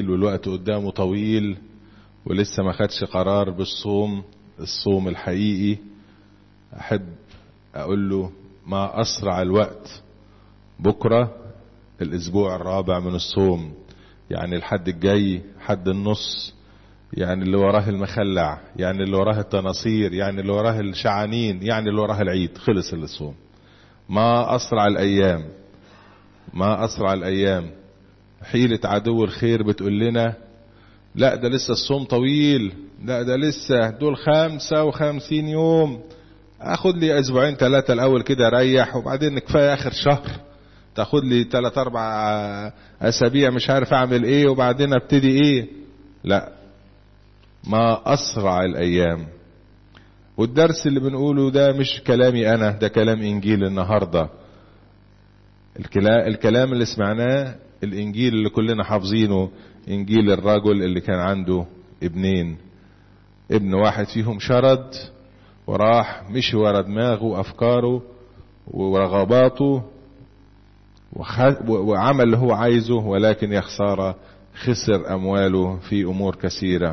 طويل والوقت قدامه طويل ولسه ما خدش قرار بالصوم الصوم الحقيقي احب اقول له ما اسرع الوقت بكرة الاسبوع الرابع من الصوم يعني الحد الجاي حد النص يعني اللي وراه المخلع يعني اللي وراه التناصير يعني اللي وراه الشعانين يعني اللي وراه العيد خلص الصوم ما اسرع الايام ما اسرع الايام حيلة عدو الخير بتقول لنا لا ده لسه الصوم طويل لا ده لسه دول خمسة وخمسين يوم اخد لي اسبوعين ثلاثة الاول كده اريح وبعدين كفاية اخر شهر تاخد لي ثلاث اربع اسابيع مش عارف اعمل ايه وبعدين ابتدي ايه لا ما اسرع الايام والدرس اللي بنقوله ده مش كلامي انا ده كلام انجيل النهارده الكلام اللي سمعناه الانجيل اللي كلنا حافظينه انجيل الرجل اللي كان عنده ابنين ابن واحد فيهم شرد وراح مشي ورا دماغه وافكاره ورغباته وعمل اللي هو عايزه ولكن يا خساره خسر امواله في امور كثيره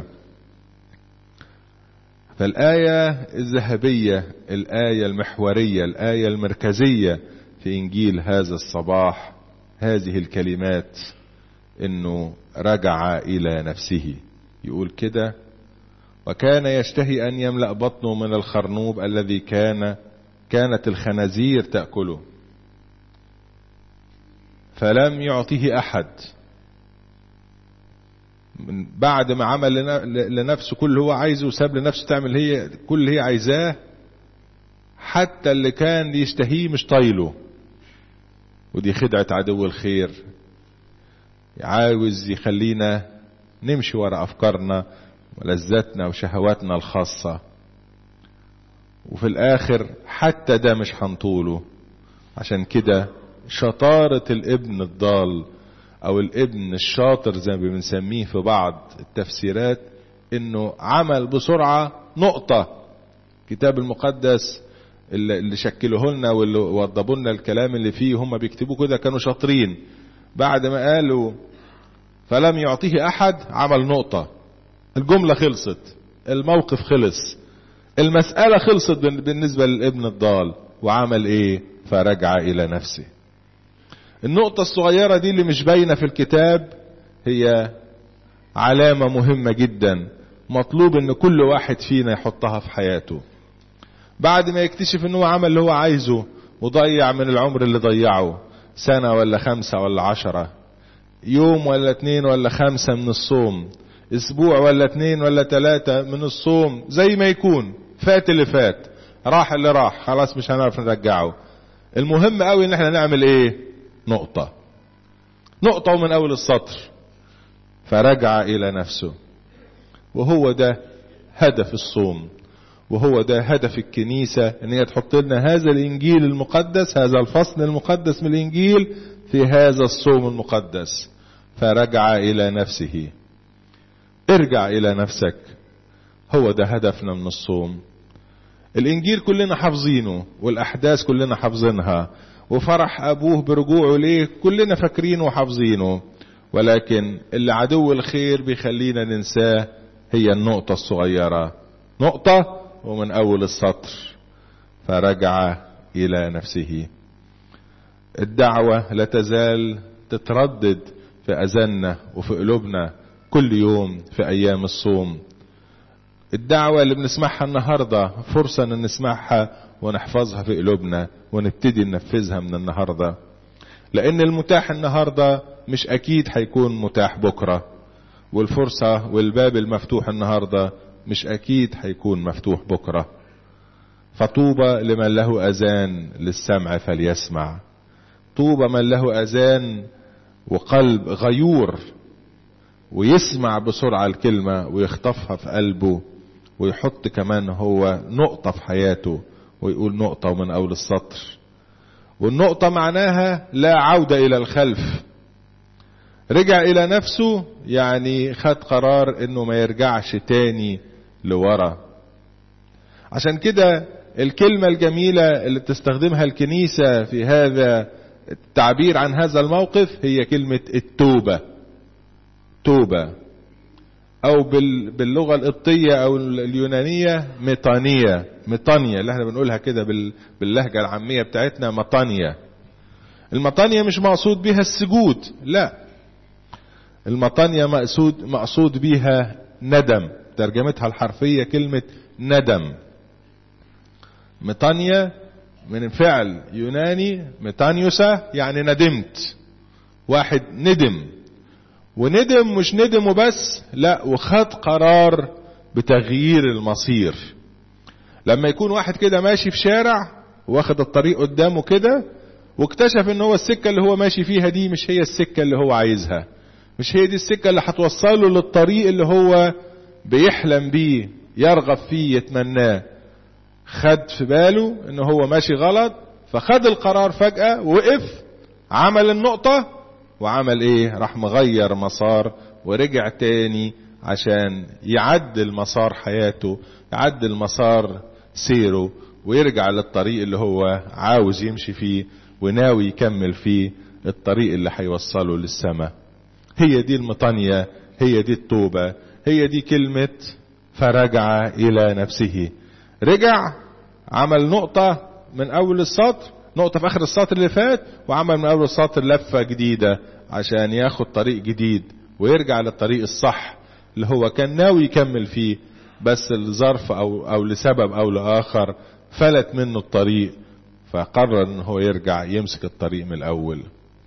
فالايه الذهبيه الايه المحوريه الايه المركزيه في انجيل هذا الصباح هذه الكلمات انه رجع الى نفسه يقول كده وكان يشتهي ان يملا بطنه من الخرنوب الذي كان كانت الخنازير تاكله فلم يعطيه احد من بعد ما عمل لنفسه كل اللي هو عايزه وساب لنفسه تعمل هي كل اللي هي عايزاه حتى اللي كان يشتهيه مش طايله ودي خدعة عدو الخير عاوز يخلينا نمشي ورا أفكارنا ولذاتنا وشهواتنا الخاصة وفي الآخر حتى ده مش هنطوله عشان كده شطارة الابن الضال أو الابن الشاطر زي ما بنسميه في بعض التفسيرات إنه عمل بسرعة نقطة كتاب المقدس اللي شكلوه لنا واللي وضبوا لنا الكلام اللي فيه هم بيكتبوا كده كانوا شاطرين بعد ما قالوا فلم يعطيه احد عمل نقطة الجملة خلصت الموقف خلص المسألة خلصت بالنسبة للابن الضال وعمل ايه فرجع الى نفسه النقطة الصغيرة دي اللي مش باينة في الكتاب هي علامة مهمة جدا مطلوب ان كل واحد فينا يحطها في حياته بعد ما يكتشف ان هو عمل اللي هو عايزه وضيع من العمر اللي ضيعه سنة ولا خمسة ولا عشرة يوم ولا اتنين ولا خمسة من الصوم اسبوع ولا اتنين ولا تلاتة من الصوم زي ما يكون فات اللي فات راح اللي راح خلاص مش هنعرف نرجعه المهم قوي ان احنا نعمل ايه نقطة نقطة ومن اول السطر فرجع الى نفسه وهو ده هدف الصوم وهو ده هدف الكنيسة ان هي تحط لنا هذا الانجيل المقدس هذا الفصل المقدس من الانجيل في هذا الصوم المقدس فرجع الى نفسه ارجع الى نفسك هو ده هدفنا من الصوم الانجيل كلنا حافظينه والاحداث كلنا حافظينها وفرح ابوه برجوعه ليه كلنا فاكرينه وحافظينه ولكن اللي عدو الخير بيخلينا ننساه هي النقطة الصغيرة نقطة ومن أول السطر فرجع إلى نفسه الدعوة لا تزال تتردد في أذاننا وفي قلوبنا كل يوم في أيام الصوم الدعوة اللي بنسمعها النهاردة فرصة ان نسمعها ونحفظها في قلوبنا ونبتدي ننفذها من النهاردة لان المتاح النهاردة مش اكيد هيكون متاح بكرة والفرصة والباب المفتوح النهاردة مش اكيد هيكون مفتوح بكرة فطوبى لمن له اذان للسمع فليسمع طوبى من له اذان وقلب غيور ويسمع بسرعة الكلمة ويخطفها في قلبه ويحط كمان هو نقطة في حياته ويقول نقطة ومن أول السطر والنقطة معناها لا عودة إلى الخلف رجع إلى نفسه يعني خد قرار إنه ما يرجعش تاني لورا عشان كده الكلمة الجميلة اللي بتستخدمها الكنيسة في هذا التعبير عن هذا الموقف هي كلمة التوبة توبة او باللغة القبطية او اليونانية ميطانية ميطانية اللي احنا بنقولها كده باللهجة العامية بتاعتنا مطانية المطانية مش مقصود بها السجود لا المطانية مقصود مقصود بها ندم ترجمتها الحرفية كلمة ندم مطانية من فعل يوناني ميتانيوسا يعني ندمت واحد ندم وندم مش ندم وبس لا وخد قرار بتغيير المصير لما يكون واحد كده ماشي في شارع واخد الطريق قدامه كده واكتشف ان هو السكة اللي هو ماشي فيها دي مش هي السكة اللي هو عايزها مش هي دي السكة اللي هتوصله للطريق اللي هو بيحلم بيه يرغب فيه يتمناه خد في باله ان هو ماشي غلط فخد القرار فجأة وقف عمل النقطة وعمل ايه راح مغير مسار ورجع تاني عشان يعدل مسار حياته يعدل مسار سيره ويرجع للطريق اللي هو عاوز يمشي فيه وناوي يكمل فيه الطريق اللي هيوصله للسماء هي دي المطانية هي دي التوبة هي دي كلمة فرجع إلى نفسه رجع عمل نقطة من أول السطر نقطة في آخر السطر اللي فات وعمل من أول السطر لفة جديدة عشان ياخد طريق جديد ويرجع للطريق الصح اللي هو كان ناوي يكمل فيه بس الظرف أو, أو لسبب أو لآخر فلت منه الطريق فقرر ان هو يرجع يمسك الطريق من الاول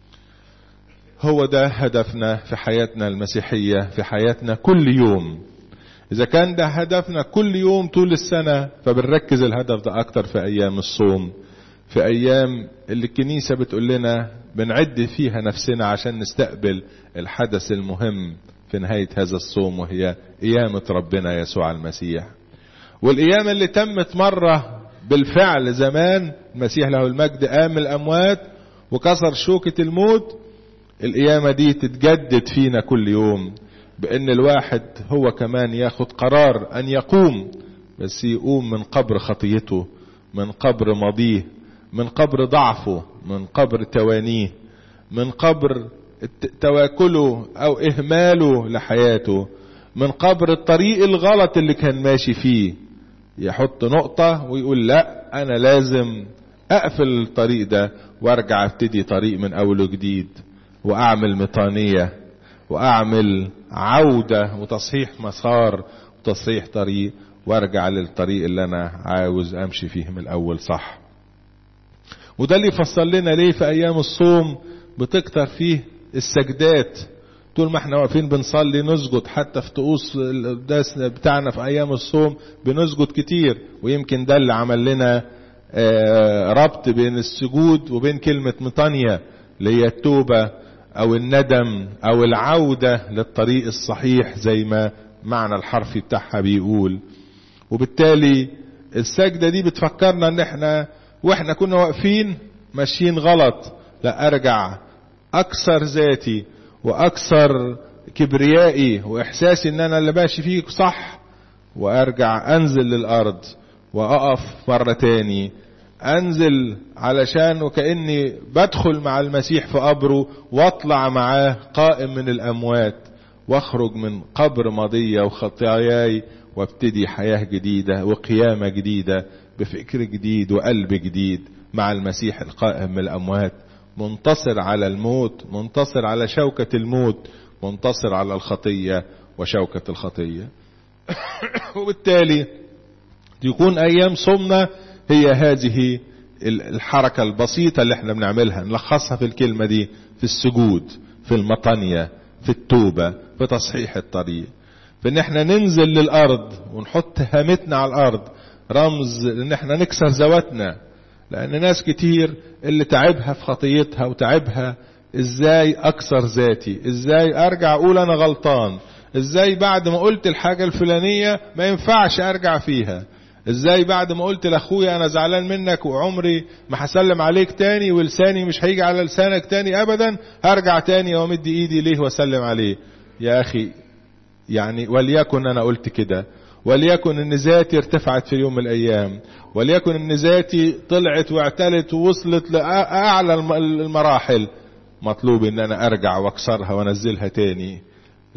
هو ده هدفنا في حياتنا المسيحية في حياتنا كل يوم اذا كان ده هدفنا كل يوم طول السنة فبنركز الهدف ده اكتر في ايام الصوم في ايام اللي الكنيسة بتقول لنا بنعد فيها نفسنا عشان نستقبل الحدث المهم في نهاية هذا الصوم وهي قيامة ربنا يسوع المسيح والقيامة اللي تمت مرة بالفعل زمان المسيح له المجد قام الأموات وكسر شوكة الموت القيامة دي تتجدد فينا كل يوم بأن الواحد هو كمان ياخد قرار أن يقوم بس يقوم من قبر خطيته من قبر ماضيه من قبر ضعفه من قبر توانيه من قبر تواكله أو إهماله لحياته من قبر الطريق الغلط اللي كان ماشي فيه يحط نقطة ويقول لا أنا لازم أقفل الطريق ده وأرجع أبتدي طريق من أوله جديد وأعمل ميطانية وأعمل عودة وتصحيح مسار وتصحيح طريق وأرجع للطريق اللي أنا عاوز أمشي فيه من الأول صح وده اللي يفسر لنا ليه في أيام الصوم بتكتر فيه السجدات طول ما احنا واقفين بنصلي نسجد حتى في طقوس القداس بتاعنا في ايام الصوم بنسجد كتير ويمكن ده اللي عمل لنا ربط بين السجود وبين كلمة مطانية اللي هي التوبة او الندم او العودة للطريق الصحيح زي ما معنى الحرفي بتاعها بيقول وبالتالي السجدة دي بتفكرنا ان احنا واحنا كنا واقفين ماشيين غلط لا ارجع اكسر ذاتي واكثر كبريائي واحساسي ان انا اللي ماشي فيه صح وارجع انزل للارض واقف مرة تاني انزل علشان وكأني بدخل مع المسيح في قبره واطلع معاه قائم من الاموات واخرج من قبر ماضية وخطاياي وابتدي حياة جديدة وقيامة جديدة بفكر جديد وقلب جديد مع المسيح القائم من الاموات منتصر على الموت منتصر على شوكة الموت منتصر على الخطية وشوكة الخطية وبالتالي يكون ايام صومنا هي هذه الحركة البسيطة اللي احنا بنعملها نلخصها في الكلمة دي في السجود في المطانية في التوبة في تصحيح الطريق في ان احنا ننزل للارض ونحط هامتنا على الارض رمز ان احنا نكسر ذواتنا لان ناس كتير اللي تعبها في خطيتها وتعبها ازاي اكسر ذاتي ازاي ارجع اقول انا غلطان ازاي بعد ما قلت الحاجة الفلانية ما ينفعش ارجع فيها ازاي بعد ما قلت لاخويا انا زعلان منك وعمري ما هسلم عليك تاني ولساني مش هيجي على لسانك تاني ابدا هرجع تاني وامد ايدي ليه واسلم عليه يا اخي يعني وليكن انا قلت كده وليكن ان ذاتي ارتفعت في يوم من الايام وليكن ان ذاتي طلعت واعتلت ووصلت لاعلى المراحل مطلوب ان انا ارجع واكسرها وانزلها تاني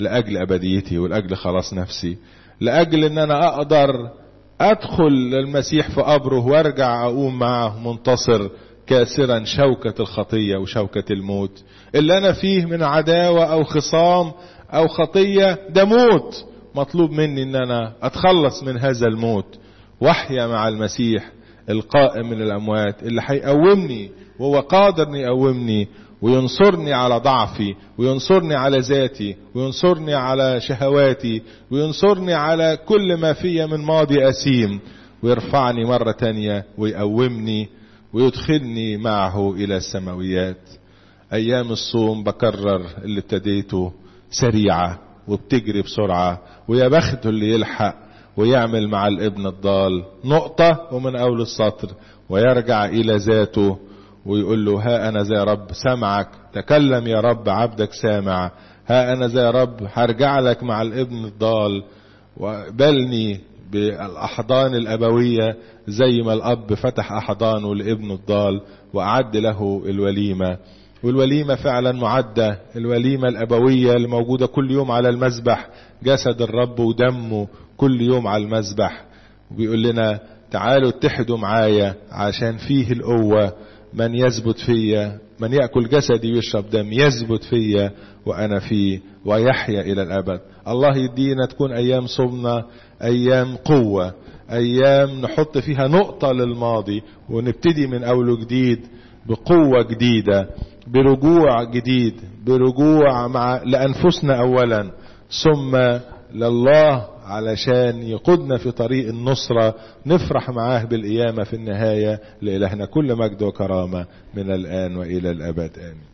لأجل أبديتي ولأجل خلاص نفسي لأجل أن أنا أقدر أدخل للمسيح في قبره وأرجع أقوم معه منتصر كاسرا شوكة الخطية وشوكة الموت اللي أنا فيه من عداوة أو خصام أو خطية ده موت مطلوب مني أن أنا أتخلص من هذا الموت واحيا مع المسيح القائم من الأموات اللي هيقومني وهو قادر أن يقومني وينصرني على ضعفي وينصرني على ذاتي وينصرني على شهواتي وينصرني على كل ما في من ماضي أسيم ويرفعني مرة تانية ويقومني ويدخلني معه إلى السماويات أيام الصوم بكرر اللي ابتديته سريعة وبتجري بسرعة ويا بخته اللي يلحق ويعمل مع الابن الضال نقطة ومن أول السطر ويرجع إلى ذاته ويقول له ها أنا زي رب سمعك تكلم يا رب عبدك سامع ها أنا زي رب هرجع لك مع الابن الضال وقبلني بالأحضان الأبوية زي ما الأب فتح أحضانه لابنه الضال وأعد له الوليمة والوليمة فعلا معدة الوليمة الأبوية اللي موجودة كل يوم على المذبح جسد الرب ودمه كل يوم على المذبح وبيقول لنا تعالوا اتحدوا معايا عشان فيه القوة من يثبت فيا من يأكل جسدي ويشرب دم يثبت فيا وأنا فيه ويحيا إلى الأبد الله يدينا تكون أيام صومنا أيام قوة أيام نحط فيها نقطة للماضي ونبتدي من أول جديد بقوة جديدة برجوع جديد برجوع مع لأنفسنا أولا ثم لله علشان يقودنا في طريق النصرة نفرح معاه بالقيامة في النهاية لإلهنا كل مجد وكرامة من الآن وإلى الأبد آمين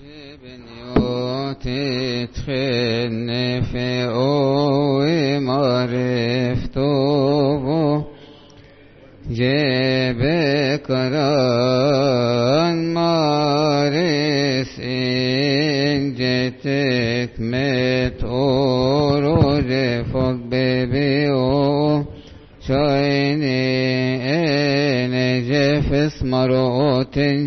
تدخلني في قوي معرفته جيبك ران مارس إن جتك متقولوا لفوق بيبيو شايني إن جفس مرؤوت